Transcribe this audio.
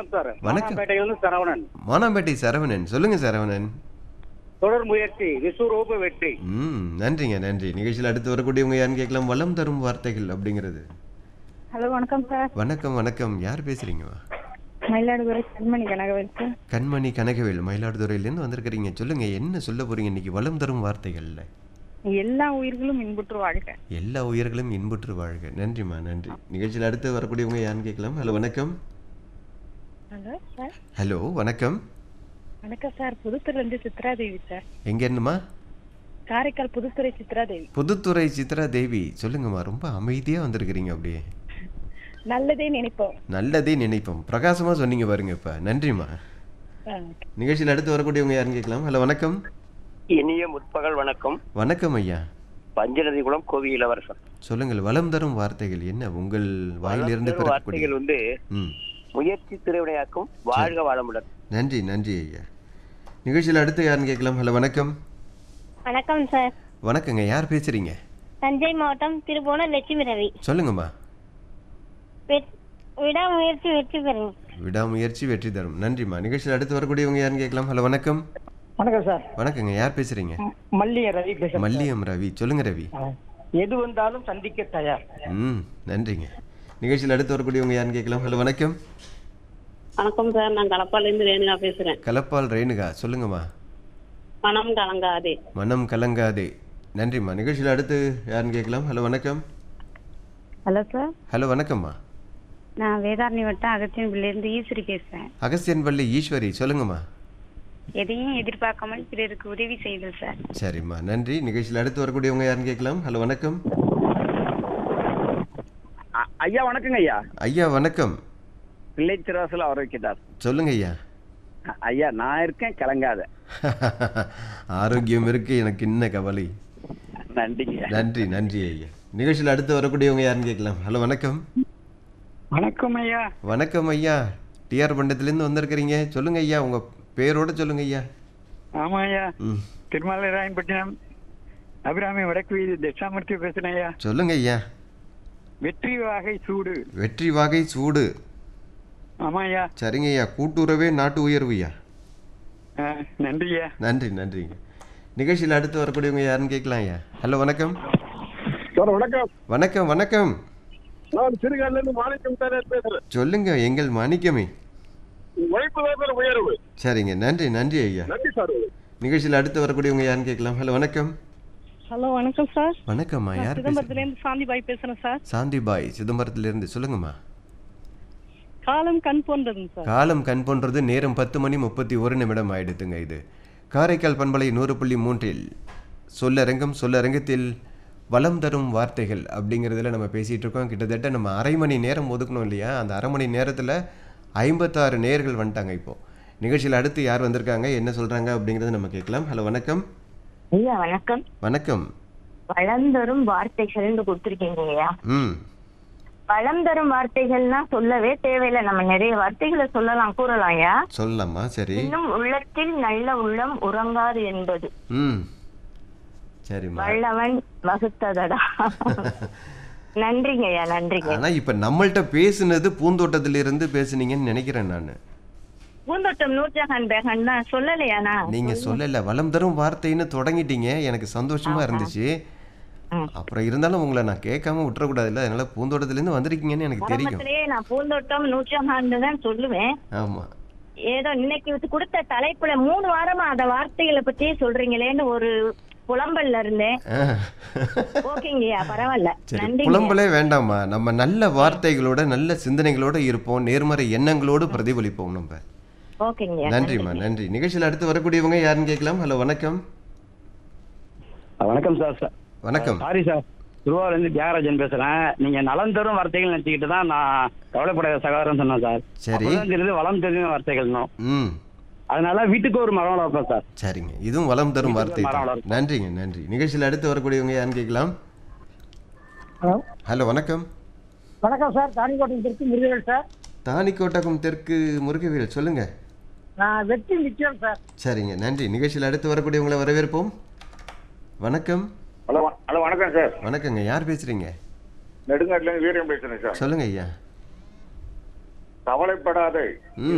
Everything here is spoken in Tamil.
வணக்கம் சார் வணக்கம். பேட்டையிலிருந்து சரவணன் மானாம்பேட்டை சரவணன் சொல்லுங்க சரவணன் தொடர் முயற்சி விஸ்வரூப வெற்றி ம் நன்றிங்க நன்றி நிகழ்ச்சியில் அடுத்து வரக்கூடியவங்க யாருன்னு கேட்கலாம் வளம் தரும் வார்த்தைகள் அப்படிங்கிறது ஹலோ வணக்கம் சார் வணக்கம் வணக்கம் யார் பேசுறீங்க மயிலாடுதுறை கண்மணி கனகவேல் சார் கண்மணி கனகவேல் மயிலாடுதுறையிலேருந்து வந்திருக்கிறீங்க சொல்லுங்க என்ன சொல்ல போறீங்க இன்னைக்கு வளம் தரும் வார்த்தைகள்ல எல்லா உயிர்களும் இன்புற்று வாழ்க எல்லா உயிர்களும் இன்புற்று வாழ்க நன்றிம்மா நன்றி நிகழ்ச்சியில் அடுத்து வரக்கூடியவங்க யாருன்னு கேட்கலாம் ஹலோ வணக்கம் ஹலோ சார் ஹலோ வணக்கம் வணக்கம் சார் புதுத்துறையிலேருந்து சித்ராதேவி சார் எங்க என்னம்மா காரைக்கால் புதுத்துறை சித்ராதேவி புதுத்துறை சித்ரா தேவி சொல்லுங்கம்மா ரொம்ப அமைதியா வந்திருக்கிறீங்க அப்படியே நல்லதே நினைப்போம் நல்லதே நினைப்போம் பிரகாசமா சொன்னீங்க பாருங்க இப்ப நன்றிம்மா ஆ, நிகழ்ச்சியில் அடுத்து வரக்கூடியவங்க யாருன்னு கேட்கலாம் ஹலோ வணக்கம் இனிய முற்பகல் வணக்கம் வணக்கம் ஐயா பஞ்சநதி குளம் கோவி இளவரசன் சொல்லுங்கள் வளம் தரும் வார்த்தைகள் என்ன உங்கள் வாயிலிருந்து வளம் தரும் பிறக்கக்கூடிய வார்த்தைகள் வந்து ம் முயற்சி திருவினையாக்கும் வாழ்க வாழமுடன் நன்றி நன்றி ஐயா நிகழ்ச்சியில் அடுத்து யாருன்னு கேட்கலாம் ஹலோ வணக்கம் வணக்கம் சார் வணக்கங்க யார் பேசுறீங்க தஞ்சை மாவட்டம் திருபுவனம் லட்சுமி ரவி சொல்லுங்கம்மா வெட்- விடாமுயற்சி வெற்றி பெறும் விடாமுயற்சி வெற்றி தரும் நன்றிம்மா நிகழ்ச்சியில் அடுத்து வரக்கூடியவங்க யாருன்னு கேட்கலாம் ஹலோ வணக்கம் வணக்கம் சார் வணக்கங்க யார் பேசுறீங்க மல்லிய ரவி பேசுறேன் மல்லியம் ரவி சொல்லுங்க ரவி எது வந்தாலும் சந்திக்க தயார் ம் நன்றிங்க நிகழ்ச்சியில் அடுத்து வரக்கூடியவங்க யாருன்னு கேட்கலாம் ஹலோ வணக்கம் வணக்கம் சார் நான் களப்பாலேருந்து ரேணுகா பேசுறேன் கலப்பால் ரேணுகா சொல்லுங்கம்மா மனம் கலங்காதே மனம் கலங்காதே நன்றிம்மா நிகழ்ச்சியில் அடுத்து யாருன்னு கேட்கலாம் ஹலோ வணக்கம் ஹலோ சார் ஹலோ வணக்கம்மா நான் வேதாரணி வட்டம் அகத்தியன் பிள்ளையிருந்து ஈஸ்வரி பேசுறேன் அகஸ்தியன் பள்ளி ஈஸ்வரி சொல்லுங்கம்மா எதையும் எதிர்பார்க்காமல் பிறருக்கு உதவி செய்தல் சார் சரிம்மா நன்றி நிகழ்ச்சியில் அடுத்து வரக்கூடியவங்க யாருன்னு கேட்கலாம் ஹலோ வணக்கம் ஐயா வணக்கங்க ஐயா ஐயா வணக்கம் பிள்ளை திருவாசல் ஆரோக்கியதாஸ் சொல்லுங்க ஐயா ஐயா நான் இருக்கேன் கலங்காத ஆரோக்கியம் இருக்கு எனக்கு என்ன கவலை நன்றிங்க நன்றி நன்றி ஐயா நிகழ்ச்சியில் அடுத்து வரக்கூடியவங்க யாருன்னு கேட்கலாம் ஹலோ வணக்கம் வணக்கம் ஐயா வணக்கம் ஐயா டிஆர் பண்டத்துலேருந்து வந்திருக்கிறீங்க சொல்லுங்க ஐயா உங்க பேரோட சொல்லுங்க ஐயா ஆமா ஐயா ம் திருமலை ராயன்பட்டினம் அபிராமி வடக்கு வீதி தட்சாமூர்த்தி பேசுறேன் ஐயா சொல்லுங்க ஐயா வெற்றி வாகை சூடு வெற்றி வாகை சூடு ஆமா ஐயா சரிங்க ஐயா கூட்டுறவே நாட்டு உயர்வு ஐயா நன்றி ஐயா நன்றி நன்றிங்க நிகழ்ச்சியில் அடுத்து வரக்கூடியவங்க யாருன்னு கேட்கலாம் ஐயா ஹலோ வணக்கம் சார் வணக்கம் வணக்கம் வணக்கம் நான் சிறுகாலில இருந்து மாணிக்கம் சார் பேசுறேன் சொல்லுங்க எங்கள் மாணிக்கமே உழைப்பு தான் சார் உயர்வு சரிங்க நன்றி நன்றி ஐயா நன்றி சார் நிகழ்ச்சியில் அடுத்து வரக்கூடியவங்க யாருன்னு கேட்கலாம் ஹலோ வணக்கம் ஹலோ வணக்கம் சார் வணக்கம்மா யார் பேசுறீங்க சிதம்பரத்துலேருந்து சாந்தி பாய் பேசுறேன் சார் சாந்தி பாய் சிதம்பரத்திலிருந்து சொல்லுங்கம்மா காலம் கண் போன்றதுங்க சார் காலம் கண் போன்றது நேரம் பத்து மணி முப்பத்தி ஒரு நிமிடம் ஆயிடுத்துங்க இது காரைக்கால் பண்பலை நூறு புள்ளி மூன்றில் சொல்லரங்கம் சொல்லரங்கத்தில் வளம் தரும் வார்த்தைகள் அப்படிங்கிறதுல நம்ம பேசிகிட்டு இருக்கோம் கிட்டத்தட்ட நம்ம அரை மணி நேரம் ஒதுக்கணும் இல்லையா அந்த அரை மணி நேரத்தில் ஐம்பத்தாறு நேர்கள் வந்துட்டாங்க இப்போது நிகழ்ச்சியில் அடுத்து யார் வந்திருக்காங்க என்ன சொல்கிறாங்க அப்படிங்கிறத நம்ம கேட்கலாம் ஹலோ வணக்கம் ஐயா வணக்கம் வணக்கம் வளம் வார்த்தைகள்னு கொடுத்துருக்கீங்க ஐயா ம் வளம் தரும் வார்த்தைகள்னா சொல்லவே தேவையில்லை நம்ம நிறைய வார்த்தைகளை சொல்லலாம் கூறலாம் ஐயா சொல்லலாமா சரி இன்னும் உள்ளத்தில் நல்ல உள்ளம் உறங்காது என்பது ம் சரிம்மா வல்லவன் வகுத்ததடா நன்றிங்க ஐயா நன்றிங்க ஆனா இப்ப நம்மள்ட்ட பேசுனது பூந்தோட்டத்திலிருந்து பேசுனீங்கன்னு நினைக்கிறேன் நான் பூந்தோட்டம் நூர்ஜஹான் பேகன் தான் சொல்லலையா நான் நீங்க சொல்லல வளம் தரும் வார்த்தைன்னு தொடங்கிட்டீங்க எனக்கு சந்தோஷமா இருந்துச்சு ம். அப்புறம் இருந்தாலும் உங்களை நான் கேட்காம விட்டுறக்கூடாதுல்ல அதனால பூந்தோட்டத்திலேருந்து வந்திருக்கீங்கன்னு எனக்கு தெரியும் ஆரம்பத்திலேயே நான் பூந்தோட்டம் நூர்ஜஹான் தான் சொல்லுவேன் ஆமா ஏதோ இன்னைக்கு இது கொடுத்த தலைப்புல மூணு வாரமா அந்த வார்த்தைகளை பத்தி சொல்றீங்களேன்னு ஒரு புலம்பல்ல இருந்தேன் ஆ. ஓகேங்கய்யா பரவாயில்ல சரி நன்றிங்க புலம்பலே வேண்டாமா நம்ம நல்ல வார்த்தைகளோட நல்ல சிந்தனைகளோட இருப்போம் நேர்மறை எண்ணங்களோடு பிரதிபலிப்போம் நம்ம ஓகேங்கய்யா நன்றிம்மா நன்றி நிகழ்ச்சியில் அடுத்து வரக்கூடியவங்க யாருன்னு கேட்கலாம் ஹலோ வணக்கம் வணக்கம் சார் சார் வணக்கம் சாரி சார் திருவாரூர்ல இருந்து தியாகராஜன் பேசுறேன் நீங்க நலம் தரும் வார்த்தைகள் நினைச்சுக்கிட்டு தான் நான் கவலைப்படாத சகோதரன் சொன்னேன் சார் சரி அப்பதான் தெரியுது வளம் தெரிஞ்ச வார்த்தைகள்னும் ம் அதனால வீட்டுக்கு ஒரு மரம் வளர்ப்பேன் சார் சரிங்க இதுவும் வளம் தரும் வார்த்தை மரம் தான் வளர்க்கும். நன்றிங்க நன்றி நிகழ்ச்சியில் அடுத்து வரக்கூடியவங்க யாருன்னு கேட்கலாம் ஹலோ ஹலோ வணக்கம் வணக்கம் சார் தானிக்கோட்டை தெற்கு முருகன் சார் தானிக்கோட்டகம் தெற்கு முருகவேல் சொல்லுங்க நான் வெற்றி நிச்சயம் சார் சரிங்க நன்றி நிகழ்ச்சியில் அடுத்து வரக்கூடியவங்களை வரவேற்போம் வணக்கம் ஹலோ ஹலோ வணக்கம் சார் வணக்கங்க யார் பேசுறீங்க நெடுங்காட்டுல இருந்து வீரம் பேசுறேன் சார் சொல்லுங்க ஐயா கவலைப்படாதே ம்